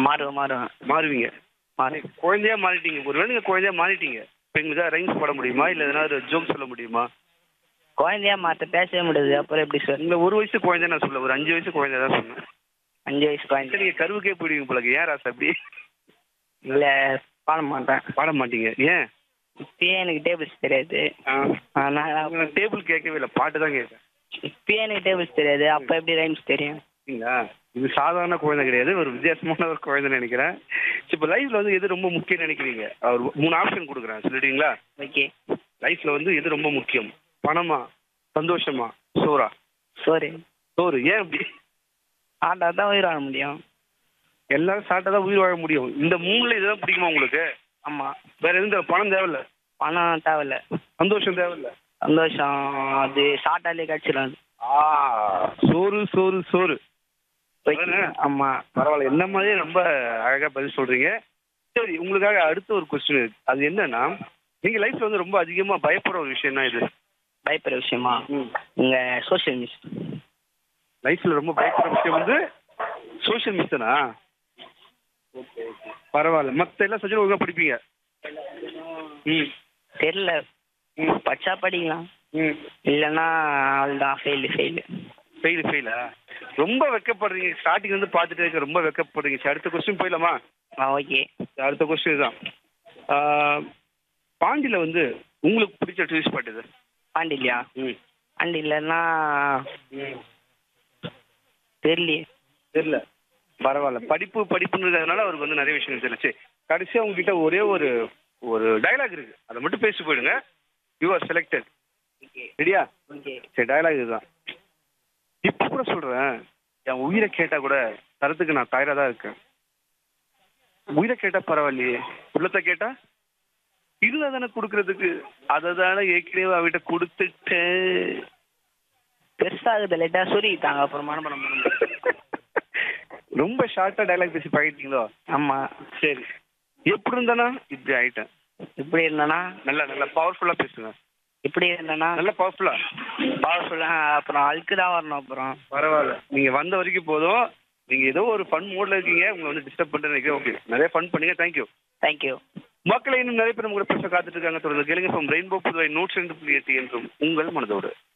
மாறுவேன் மாறுவேன் மாறுவீங்க மாறு குழந்தையா மாறிட்டீங்க ஒருவேளை நீங்க குழந்தையா மாறிட்டீங்க இப்போ எங்களுக்கு ரைம்ஸ் போட முடியுமா இல்லை எதனா ஜோக் சொல்ல முடியுமா குழந்தையா மாற்ற பேசவே முடியாது அப்புறம் எப்படி சார் உங்களை ஒரு வயசு குழந்தை நான் சொல்ல ஒரு அஞ்சு வயசு குழந்தை தான் சொன்னேன் அஞ்சு வயசு குழந்தை சரி, நீங்க கருவுக்கே போயிடுவீங்க போல இருக்கு. ஏன் ராசா அப்படி இல்லை பாட மாட்டேன் பாட மாட்டீங்க ஏன் இப்பயே எனக்கு டேபிள்ஸ் தெரியாது அதனால டேபிள் கேட்கவே இல்லை பாட்டு தான் கேட்கேன் இப்பயே எனக்கு டேபிள்ஸ் தெரியாது அப்போ எப்படி ரைம்ஸ் தெரியும் சரிங்களா இது சாதாரண குழந்தை கிடையாது ஒரு வித்தியாசமான ஒரு குழந்தை நினைக்கிறேன் இப்போ லைஃப்ல வந்து எது ரொம்ப முக்கியம் நினைக்கிறீங்க அவர் மூணு ஆப்ஷன் கொடுக்குறேன் சொல்லிட்டீங்களா ஓகே லைஃப்ல வந்து எது ரொம்ப முக்கியம் பணமா சந்தோஷமா சோறா சாரி சோறு ஏன் அப்படி ஆட்டா தான் உயிர் வாழ முடியும் எல்லாரும் சாப்பிட்டா தான் உயிர் வாழ முடியும் இந்த மூணுல இதுதான் பிடிக்குமா உங்களுக்கு ஆமாம் வேற எதுவும் தேவை- பணம் தேவையில்ல பணம் தேவையில்ல சந்தோஷம் தேவையில்ல சந்தோஷம் அது சாட்டாலே கிடச்சிடும் அது ஆ சோறு சோறு சோறு அதானே? ஆமாம் பரவாயில்ல என்ன மாதிரியே ரொம்ப அழகா பதில் சொல்றீங்க சரி உங்களுக்காக அடுத்த ஒரு கொஸ்டின் இருக்கு அது என்னன்னா நீங்க லைஃப்ல வந்து ரொம்ப அதிகமா பயப்படுற ஒரு விஷயம்னா இது பயப்படுற விஷயமா இங்கே சோஷியல் மிஸ் லைஃப்ல ரொம்ப பயப்படுற விஷயம் வந்து சோஷியல் மிஸ் தானா பரவாயில்ல மத்த எல்லாம் சஜன் ஒழுங்கா படிப்பீங்க ம் தெரில ம் படிச்சா படிக்கலாம் ம் இல்லைன்னா அவள்தான் ஃபெயிலு ஃபெயிலு ஃபெயில் ஃபெயிலா ரொம்ப வெக்கப்படுறீங்க ஸ்டார்டிங் வந்து பார்த்துட்டு இருக்க ரொம்ப வெக்கப்படுறீங்க சரி அடுத்த கொஸ்டின் போயிடலாமா ஆ ஓகே அடுத்த கொஸ்டின் தான் ஆ, பாண்டியில வந்து உங்களுக்கு பிடிச்ச டூரிஸ்ட் ஸ்பாட் இது பாண்டிலையா ம் பாண்டி இல்லைன்னா ம் தெரியலையே தெரியல பரவாயில்ல படிப்பு படிப்புன்றதுனால அவருக்கு வந்து நிறைய விஷயம் தெரியல சரி கடைசியாக உங்ககிட்ட ஒரே ஒரு ஒரு டயலாக் இருக்கு அதை மட்டும் பேசி போயிடுங்க யூ ஆர் செலக்டட் ஓகே ரெடியா ஓகே சரி டயலாக் இதுதான் இப்போ கூட சொல்றேன் என் உயிரை கேட்டா கூட தரத்துக்கு நான் தயாரா தான் இருக்கேன் உயிரை கேட்டா பரவாயில்லையே உள்ளத்தை கேட்டா இருந்தா தானே கொடுக்கறதுக்கு அதை தானே ஏற்கனவே அவகிட்ட கொடுத்துட்டேன் பெருசாகுது லைட்டாக சுருக்கிட்டாங்க அப்புறம் மனப்படம் பண்ண ரொம்ப ஷார்ட்டா டயலாக் பேசி பழகிட்டீங்களோ ஆமாம் சரி எப்படி இருந்தானா இப்படி ஆயிட்டேன் இப்படி இருந்தேன்னா நல்லா நல்லா பவர்ஃபுல்லா பேசுங்க இப்படி இருந்தேன்னா நல்லா பவர்ஃபுல்லா பவர்ஃபுல்லாக அப்புறம் அழுக்கு தான் வரணும் அப்புறம் பரவாயில்ல நீங்க வந்த வரைக்கும் போதும் நீங்க ஏதோ ஒரு ஃபன் மூட்ல இருக்கீங்க உங்களை வந்து டிஸ்டர்ப் பண்றேன்னு நினைக்கிறேன் ஓகே நிறைய ஃபன் பண்ணுங்க தேங்க்யூ தேங்க்யூ மக்களை இன்னும் நிறைய பேர் உங்களை பேச காத்துட்டு இருக்காங்க தொடர்ந்து கேளுங்க ஃப்ரம் ரெயின்போ புதுவை நூற்றி ரெண்டு புள்ளி எட்டு என்றும் உங்கள் மனதோடு